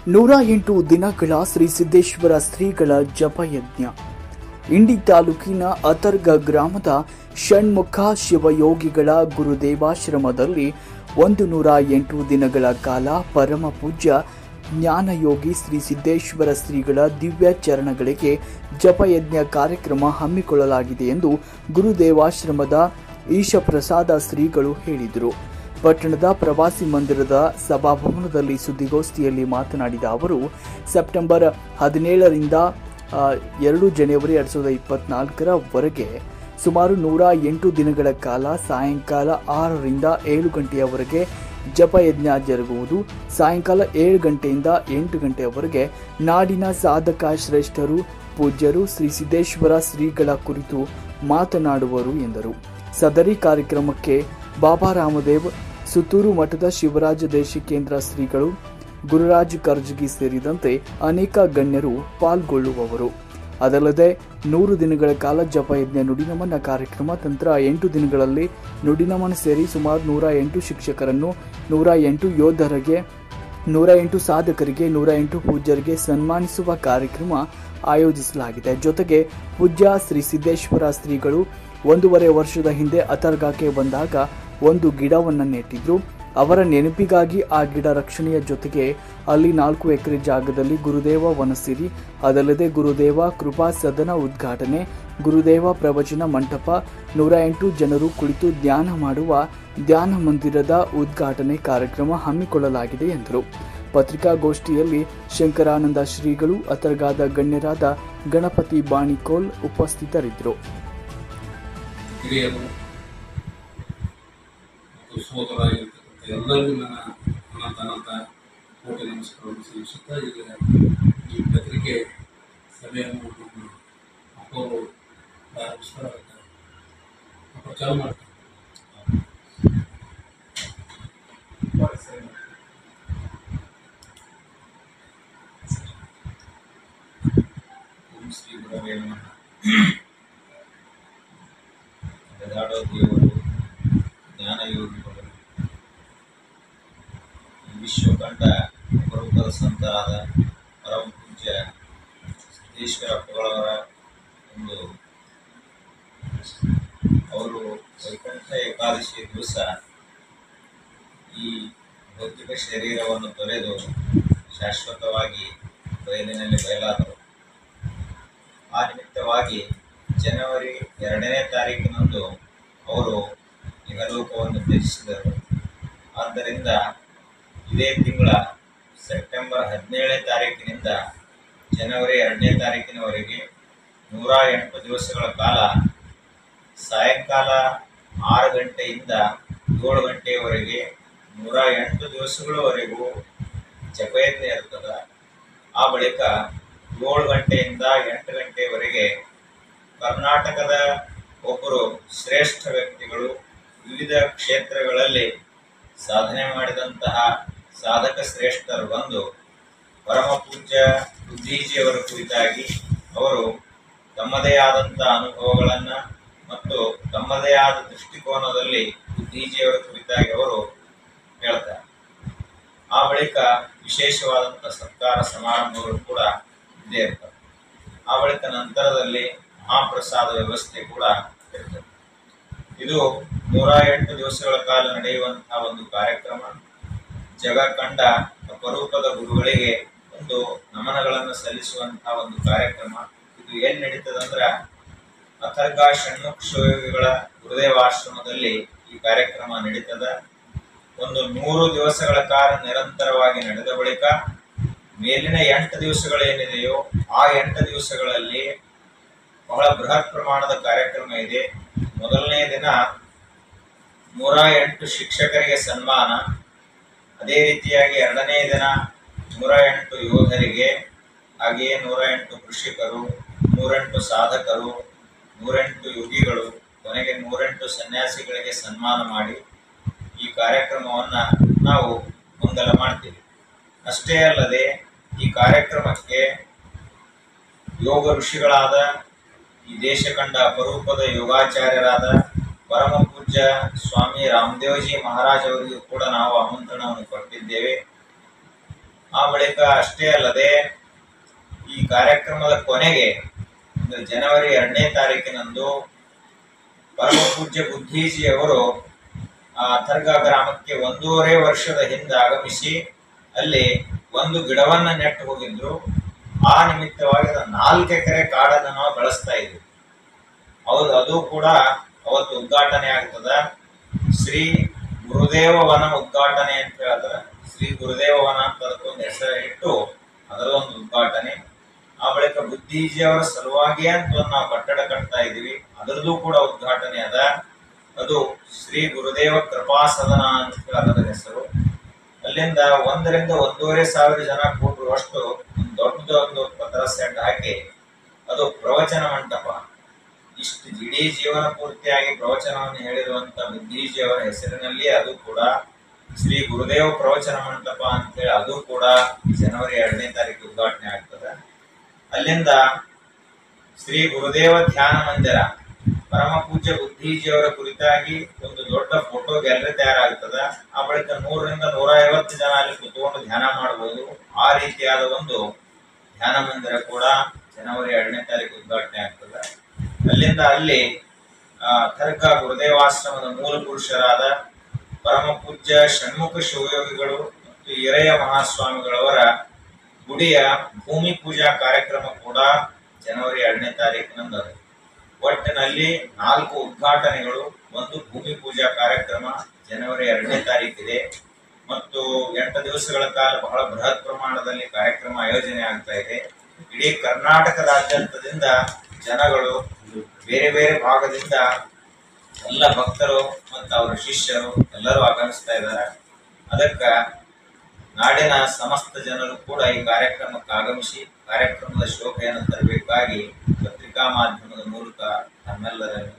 ನೂರ ಎಂಟು ದಿನಗಳ ಶ್ರೀ ಸಿದ್ದೇಶ್ವರ ಶ್ರೀಗಳ ಜಪಯಜ್ಞ ಇಂಡಿ ತಾಲೂಕಿನ ಅತರ್ಗ ಗ್ರಾಮದ ಷಣ್ಮುಖ ಶಿವಯೋಗಿಗಳ ಗುರುದೇವಾಶ್ರಮದಲ್ಲಿ ಒಂದು ನೂರ ಎಂಟು ದಿನಗಳ ಕಾಲ ಪರಮ ಪೂಜ್ಯ ಜ್ಞಾನಯೋಗಿ ಶ್ರೀ ಸಿದ್ದೇಶ್ವರ ಶ್ರೀಗಳ ದಿವ್ಯ ಚರಣಗಳಿಗೆ ಜಪಯಜ್ಞ ಕಾರ್ಯಕ್ರಮ ಹಮ್ಮಿಕೊಳ್ಳಲಾಗಿದೆ ಎಂದು ಗುರುದೇವಾಶ್ರಮದ ಈಶಪ್ರಸಾದ ಶ್ರೀಗಳು ಹೇಳಿದರು ಪಟ್ಟಣದ ಪ್ರವಾಸಿ ಮಂದಿರದ ಸಭಾಭವನದಲ್ಲಿ ಸುದ್ದಿಗೋಷ್ಠಿಯಲ್ಲಿ ಮಾತನಾಡಿದ ಅವರು ಸೆಪ್ಟೆಂಬರ್ ಹದಿನೇಳರಿಂದ ಆ, ಎರಡು ಜನವರಿ ಎರಡು ಸಾವಿರದ ಇಪ್ಪತ್ನಾಲ್ಕರವರೆಗೆ ಸುಮಾರು ನೂರ ಎಂಟು ದಿನಗಳ ಕಾಲ ಸಾಯಂಕಾಲ ಆರರಿಂದ ಏಳು ಗಂಟೆಯವರೆಗೆ ಜಪಯಜ್ಞ ಜರುಗುವುದು ಸಾಯಂಕಾಲ ಏಳು ಗಂಟೆಯಿಂದ ಎಂಟು ಗಂಟೆಯವರೆಗೆ ನಾಡಿನ ಸಾಧಕ ಶ್ರೇಷ್ಠರು ಪೂಜ್ಯರು ಶ್ರೀ ಸಿದ್ದೇಶ್ವರ ಶ್ರೀಗಳ ಕುರಿತು ಮಾತನಾಡುವರು ಎಂದರು ಸದರಿ ಕಾರ್ಯಕ್ರಮಕ್ಕೆ ಬಾಬಾ ರಾಮದೇವ್ ಸುತ್ತೂರು ಮಠದ ಶಿವರಾಜ ದೇಶಿಕೇಂದ್ರ ಶ್ರೀಗಳು ಗುರುರಾಜ್ ಕರ್ಜಗಿ ಸೇರಿದಂತೆ ಅನೇಕ ಗಣ್ಯರು ಪಾಲ್ಗೊಳ್ಳುವವರು ಅದಲ್ಲದೆ ನೂರು ದಿನಗಳ ಕಾಲ ಜಪಯಜ್ಞ ನುಡಿನಮನ ಕಾರ್ಯಕ್ರಮ ನಂತರ ಎಂಟು ದಿನಗಳಲ್ಲಿ ನುಡಿನಮನ ಸೇರಿ ಸುಮಾರು ನೂರ ಎಂಟು ಶಿಕ್ಷಕರನ್ನು ನೂರ ಎಂಟು ಯೋಧರಿಗೆ ನೂರ ಎಂಟು ಸಾಧಕರಿಗೆ ನೂರ ಎಂಟು ಪೂಜ್ಯರಿಗೆ ಸನ್ಮಾನಿಸುವ ಕಾರ್ಯಕ್ರಮ ಆಯೋಜಿಸಲಾಗಿದೆ ಜೊತೆಗೆ ಪೂಜ್ಯ ಶ್ರೀ ಸಿದ್ದೇಶ್ವರ ಶ್ರೀಗಳು ಒಂದೂವರೆ ವರ್ಷದ ಹಿಂದೆ ಅತರ್ಗಾಕ್ಕೆ ಬಂದಾಗ ಒಂದು ಗಿಡವನ್ನು ನೆಟ್ಟಿದ್ರು ಅವರ ನೆನಪಿಗಾಗಿ ಆ ಗಿಡ ರಕ್ಷಣೆಯ ಜೊತೆಗೆ ಅಲ್ಲಿ ನಾಲ್ಕು ಎಕರೆ ಜಾಗದಲ್ಲಿ ಗುರುದೇವ ವನಸಿರಿ ಅದಲ್ಲದೆ ಗುರುದೇವ ಕೃಪಾ ಸದನ ಉದ್ಘಾಟನೆ ಗುರುದೇವ ಪ್ರವಚನ ಮಂಟಪ ನೂರ ಎಂಟು ಜನರು ಕುಳಿತು ಧ್ಯಾನ ಮಾಡುವ ಧ್ಯಾನ ಮಂದಿರದ ಉದ್ಘಾಟನೆ ಕಾರ್ಯಕ್ರಮ ಹಮ್ಮಿಕೊಳ್ಳಲಾಗಿದೆ ಎಂದರು ಪತ್ರಿಕಾಗೋಷ್ಠಿಯಲ್ಲಿ ಶಂಕರಾನಂದ ಶ್ರೀಗಳು ಅತರ್ಗಾದ ಗಣ್ಯರಾದ ಗಣಪತಿ ಬಾಣಿಕೋಲ್ ಉಪಸ್ಥಿತರಿದ್ದರು ಹಿರಿಯರು ಮತ್ತು ಸೋದರಾಗಿರ್ತಕ್ಕಂಥ ಎಲ್ಲರಿಗೂ ನನ್ನ ಅನಂತ ಅನಂತ ಕೋಟಿ ನಮಸ್ಕಾರವನ್ನು ಸಲ್ಲಿಸುತ್ತಾ ಈಗ ಈ ಪತ್ರಿಕೆ ಸಭೆಯನ್ನು ನಮ್ಮ ಅಪ್ಪವರು ಪ್ರಾರಂಭಿಸ್ತಾರೆ ಅಪ್ಪ ಚಾಲು ಮಾಡ್ತಾರೆ ಓಂ ಶ್ರೀ ಗುರವೇ ನಮಃ ಗದಾಡೋ ದೇವರು ಜ್ಞಾನಯೋಗಿಗಳು ಈ ವಿಶ್ವ ಕಂಡ ಅಪರೂಪದ ಸಂತರಾದ ಪರಮ ಪೂಜ್ಯ ಸಿದ್ದೇಶ್ವರ ಅಪ್ಪಗಳವರ ಒಂದು ಅವರು ವೈಕುಂಠ ಏಕಾದಶಿ ದಿವಸ ಈ ಭೌತಿಕ ಶರೀರವನ್ನು ತೊರೆದು ಶಾಶ್ವತವಾಗಿ ಬಯಲಿನಲ್ಲಿ ಬಯಲಾದರು ಆ ನಿಮಿತ್ತವಾಗಿ ಜನವರಿ ಎರಡನೇ ತಾರೀಕಿನಂದು ಅವರು ಇಹಲೋಕವನ್ನು ತ್ಯಜಿಸಿದರು ಆದ್ದರಿಂದ ಇದೇ ತಿಂಗಳ ಸೆಪ್ಟೆಂಬರ್ ಹದಿನೇಳನೇ ತಾರೀಕಿನಿಂದ ಜನವರಿ ಎರಡನೇ ತಾರೀಕಿನವರೆಗೆ ನೂರ ಎಂಟು ದಿವಸಗಳ ಕಾಲ ಸಾಯಂಕಾಲ ಆರು ಗಂಟೆಯಿಂದ ಏಳು ಗಂಟೆಯವರೆಗೆ ನೂರ ಎಂಟು ದಿವಸಗಳವರೆಗೂ ಜಪಯಜ್ಞ ಇರ್ತದೆ ಆ ಬಳಿಕ ಏಳು ಗಂಟೆಯಿಂದ ಎಂಟು ಗಂಟೆಯವರೆಗೆ ಕರ್ನಾಟಕದ ಒಬ್ಬರು ಶ್ರೇಷ್ಠ ವ್ಯಕ್ತಿಗಳು ವಿವಿಧ ಕ್ಷೇತ್ರಗಳಲ್ಲಿ ಸಾಧನೆ ಮಾಡಿದಂತಹ ಸಾಧಕ ಶ್ರೇಷ್ಠರು ಬಂದು ಪರಮ ಪೂಜ್ಯ ಬುದ್ಧೀಜಿಯವರ ಕುರಿತಾಗಿ ಅವರು ತಮ್ಮದೇ ಆದಂಥ ಅನುಭವಗಳನ್ನು ಮತ್ತು ತಮ್ಮದೇ ಆದ ದೃಷ್ಟಿಕೋನದಲ್ಲಿ ಬುದ್ಧೀಜಿಯವರ ಕುರಿತಾಗಿ ಅವರು ಹೇಳ್ತಾರೆ ಆ ಬಳಿಕ ವಿಶೇಷವಾದಂಥ ಸತ್ಕಾರ ಸಮಾರಂಭಗಳು ಕೂಡ ಇದ್ದೇ ಇರ್ತವೆ ಆ ಬಳಿಕ ನಂತರದಲ್ಲಿ ಮಹಾಪ್ರಸಾದ ವ್ಯವಸ್ಥೆ ಕೂಡ ಇರ್ತದೆ ಇದು ನೂರ ಎಂಟು ದಿವಸಗಳ ಕಾಲ ನಡೆಯುವಂತಹ ಒಂದು ಕಾರ್ಯಕ್ರಮ ಜಗ ಕಂಡ ಅಪರೂಪದ ಗುರುಗಳಿಗೆ ಒಂದು ನಮನಗಳನ್ನು ಸಲ್ಲಿಸುವಂತಹ ಒಂದು ಕಾರ್ಯಕ್ರಮ ಇದು ಏನ್ ನಡೀತದಂದ್ರ ಅಥರ್ಗ ಷಣ್ಮುಖ ಶಿವಯೋಗಿಗಳ ಗುರುದೇವಾಶ್ರಮದಲ್ಲಿ ಈ ಕಾರ್ಯಕ್ರಮ ನಡೀತದ ಒಂದು ನೂರು ದಿವಸಗಳ ಕಾಲ ನಿರಂತರವಾಗಿ ನಡೆದ ಬಳಿಕ ಮೇಲಿನ ಎಂಟು ದಿವಸಗಳೇನಿದೆಯೋ ಆ ಎಂಟು ದಿವಸಗಳಲ್ಲಿ ಬಹಳ ಬೃಹತ್ ಪ್ರಮಾಣದ ಕಾರ್ಯಕ್ರಮ ಇದೆ ಮೊದಲನೇ ದಿನ ನೂರ ಎಂಟು ಶಿಕ್ಷಕರಿಗೆ ಸನ್ಮಾನ ಅದೇ ರೀತಿಯಾಗಿ ಎರಡನೇ ದಿನ ನೂರ ಎಂಟು ಯೋಧರಿಗೆ ಹಾಗೆಯೇ ನೂರ ಎಂಟು ಕೃಷಿಕರು ನೂರೆಂಟು ಸಾಧಕರು ನೂರೆಂಟು ಯೋಗಿಗಳು ಕೊನೆಗೆ ನೂರೆಂಟು ಸನ್ಯಾಸಿಗಳಿಗೆ ಸನ್ಮಾನ ಮಾಡಿ ಈ ಕಾರ್ಯಕ್ರಮವನ್ನ ನಾವು ಮಂಗಲ ಮಾಡ್ತೀವಿ ಅಷ್ಟೇ ಅಲ್ಲದೆ ಈ ಕಾರ್ಯಕ್ರಮಕ್ಕೆ ಯೋಗ ಋಷಿಗಳಾದ ಈ ದೇಶ ಕಂಡ ಅಪರೂಪದ ಯೋಗಾಚಾರ್ಯರಾದ ಪರಮ ಪೂಜ್ಯ ಸ್ವಾಮಿ ರಾಮದೇವಜಿ ಮಹಾರಾಜ್ ಅವರಿಗೂ ಕೂಡ ನಾವು ಆಮಂತ್ರಣವನ್ನು ಕೊಟ್ಟಿದ್ದೇವೆ ಆ ಬಳಿಕ ಅಷ್ಟೇ ಅಲ್ಲದೆ ಈ ಕಾರ್ಯಕ್ರಮದ ಕೊನೆಗೆ ಅಂದ್ರೆ ಜನವರಿ ಎರಡನೇ ತಾರೀಕಿನಂದು ಪರಮ ಪೂಜ್ಯ ಬುದ್ಧೀಜಿ ಅವರು ಆ ಅಥರ್ಗ ಗ್ರಾಮಕ್ಕೆ ಒಂದೂವರೆ ವರ್ಷದ ಹಿಂದೆ ಆಗಮಿಸಿ ಅಲ್ಲಿ ಒಂದು ಗಿಡವನ್ನ ನೆಟ್ಟು ಹೋಗಿದ್ರು ಆ ನಿಮಿತ್ತವಾಗಿ ಅದು ನಾಲ್ಕು ಎಕರೆ ಕಾಡನ್ನು ನಾವು ಬೆಳೆಸ್ತಾ ಇದ್ವಿ ಹೌದು ಅದು ಕೂಡ ಅವತ್ತು ಉದ್ಘಾಟನೆ ಆಗ್ತದ ಶ್ರೀ ಗುರುದೇವ ವನ ಉದ್ಘಾಟನೆ ಅಂತ ಹೇಳ್ತಾರೆ ಶ್ರೀ ಗುರುದೇವ ವನ ಅಂತ ಅದಕ್ಕೊಂದು ಹೆಸರು ಇಟ್ಟು ಅದರ ಒಂದು ಉದ್ಘಾಟನೆ ಆ ಬಳಿಕ ಬುದ್ಧೀಜಿಯವರ ಸಲುವಾಗಿ ಅಂತ ಒಂದು ನಾವು ಕಟ್ಟಡ ಕಟ್ತಾ ಇದೀವಿ ಅದರದ್ದು ಕೂಡ ಉದ್ಘಾಟನೆ ಅದ ಅದು ಶ್ರೀ ಗುರುದೇವ ಕೃಪಾ ಸದನ ಅಂತ ಹೇಳಿ ಅದರ ಹೆಸರು ಅಲ್ಲಿಂದ ಒಂದರಿಂದ ಒಂದೂವರೆ ಸಾವಿರ ಜನ ಕೂಡುವಷ್ಟು ಒಂದು ದೊಡ್ಡ ಒಂದು ಪತ್ರ ಸೆಟ್ ಹಾಕಿ ಅದು ಪ್ರವಚನ ಮಂಟಪ ಇಷ್ಟು ಇಡೀ ಜೀವನ ಪೂರ್ತಿಯಾಗಿ ಪ್ರವಚನವನ್ನು ಹೇಳಿರುವಂತ ಬುದ್ಧೀಜಿಯವರ ಹೆಸರಿನಲ್ಲಿ ಅದು ಕೂಡ ಶ್ರೀ ಗುರುದೇವ ಪ್ರವಚನ ಮಂಟಪ ಅಂತೇಳಿ ಅದು ಕೂಡ ಜನವರಿ ಎರಡನೇ ತಾರೀಕು ಉದ್ಘಾಟನೆ ಆಗ್ತದೆ ಅಲ್ಲಿಂದ ಶ್ರೀ ಗುರುದೇವ ಧ್ಯಾನ ಮಂದಿರ ಪರಮ ಪೂಜ್ಯ ಬುದ್ಧೀಜಿಯವರ ಕುರಿತಾಗಿ ಒಂದು ದೊಡ್ಡ ಫೋಟೋ ಗ್ಯಾಲರಿ ತಯಾರಾಗ್ತದ ಆ ಬಳಿಕ ನೂರರಿಂದ ನೂರ ಐವತ್ತು ಜನ ಅಲ್ಲಿ ಕುತ್ಕೊಂಡು ಧ್ಯಾನ ಮಾಡಬಹುದು ಆ ರೀತಿಯಾದ ಒಂದು ಧ್ಯಾನ ಮಂದಿರ ಕೂಡ ಜನವರಿ ಎರಡನೇ ತಾರೀಕು ಉದ್ಘಾಟನೆ ಆಗ್ತದೆ ಅಲ್ಲಿಂದ ಅಲ್ಲಿ ಆ, ಥರ್ಕ ಗುರುದೇವಾಶ್ರಮದ ಮೂಲ ಪುರುಷರಾದ ಪರಮ ಪೂಜ್ಯ ಷಣ್ಮುಖ ಶಿವಯೋಗಿಗಳು ಮತ್ತು ಹಿರಯ್ಯ ಮಹಾಸ್ವಾಮಿಗಳವರ ಗುಡಿಯ ಭೂಮಿ ಪೂಜಾ ಕಾರ್ಯಕ್ರಮ ಕೂಡ ಜನವರಿ ಎರಡನೇ ತಾರೀಕಿನಂದು ಅದ ಒಟ್ಟಿನಲ್ಲಿ ನಾಲ್ಕು ಉದ್ಘಾಟನೆಗಳು ಒಂದು ಭೂಮಿ ಪೂಜಾ ಕಾರ್ಯಕ್ರಮ ಜನವರಿ ಎರಡನೇ ತಾರೀಕಿದೆ ಮತ್ತು ಎಂಟು ದಿವಸಗಳ ಕಾಲ ಬಹಳ ಬೃಹತ್ ಪ್ರಮಾಣದಲ್ಲಿ ಕಾರ್ಯಕ್ರಮ ಆಯೋಜನೆ ಆಗ್ತಾ ಇದೆ ಇಡೀ ಕರ್ನಾಟಕದಾದ್ಯಂತದಿಂದ ಜನಗಳು ಬೇರೆ ಬೇರೆ ಭಾಗದಿಂದ ಎಲ್ಲ ಭಕ್ತರು ಮತ್ತು ಅವರ ಶಿಷ್ಯರು ಎಲ್ಲರೂ ಆಗಮಿಸ್ತಾ ಇದ್ದಾರೆ ಅದಕ್ಕ ನಾಡಿನ ಸಮಸ್ತ ಜನರು ಕೂಡ ಈ ಕಾರ್ಯಕ್ರಮಕ್ಕೆ ಆಗಮಿಸಿ ಕಾರ್ಯಕ್ರಮದ ಶೋಭೆಯನ್ನು ತರಬೇಕಾಗಿ ಪತ್ರಿಕಾ ಮಾಧ್ಯಮದ ಮೂಲಕ ನಮ್ಮೆಲ್ಲರನ್ನು